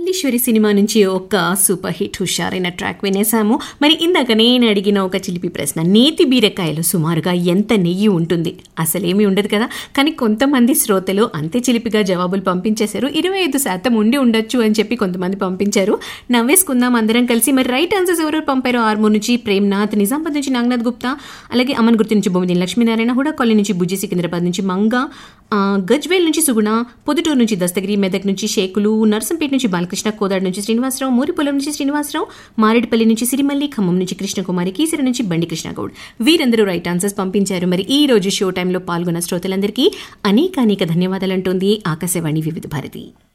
Chamundeshwari cinema నుంచి ఒక super hit హుషారైన ట్రాక్ వినేసాము మరి ఇందాక నేను అడిగిన ఒక చిలిపి ప్రశ్న నేతి బీరకాయలు సుమారుగా ఎంత నెయ్యి ఉంటుంది అసలేమీ ఉండదు కదా కానీ కొంతమంది శ్రోతలు అంతే చిలిపిగా జవాబులు పంపించేశారు ఇరవై ఐదు శాతం ఉండి ఉండొచ్చు అని చెప్పి కొంతమంది పంపించారు నవ్వేసుకుందాం అందరం కలిసి మరి రైట్ ఆన్సర్స్ ఎవరు పంపారో ఆర్మూర్ నుంచి ప్రేమ్నాథ్ నిజామాబాద్ నుంచి నాగనాథ్ గుప్తా అలాగే అమన్ గుర్తు నుంచి బొమ్మిదిని లక్ష్మీనారాయణ హుడా కాలనీ నుంచి బుజ్జి సికింద్రాబాద్ నుంచి మంగ ఆ, గజ్వేల్ నుంచి సుగుణ పొదుటూరు నుంచి దస్తగిరి మెదక్ నుంచి షేకులు నర్సంపేట నుంచి బాలకృష్ణ కోదాడు నుంచి శ్రీనివాసరావు మూరిపొలం నుంచి శ్రీనివాసరావు మారేడుపల్లి నుంచి సిరిమల్లి ఖమ్మం నుంచి కృష్ణకుమారి కీసరి నుంచి బండి కృష్ణగౌడ్ వీరందరూ రైట్ ఆన్సర్స్ పంపించారు మరి ఈ రోజు షో టైంలో పాల్గొన్న శ్రోతలందరికీ అనేక అనేక ధన్యవాదాలు అంటోంది ఆకాశవాణి వివిధ భారతి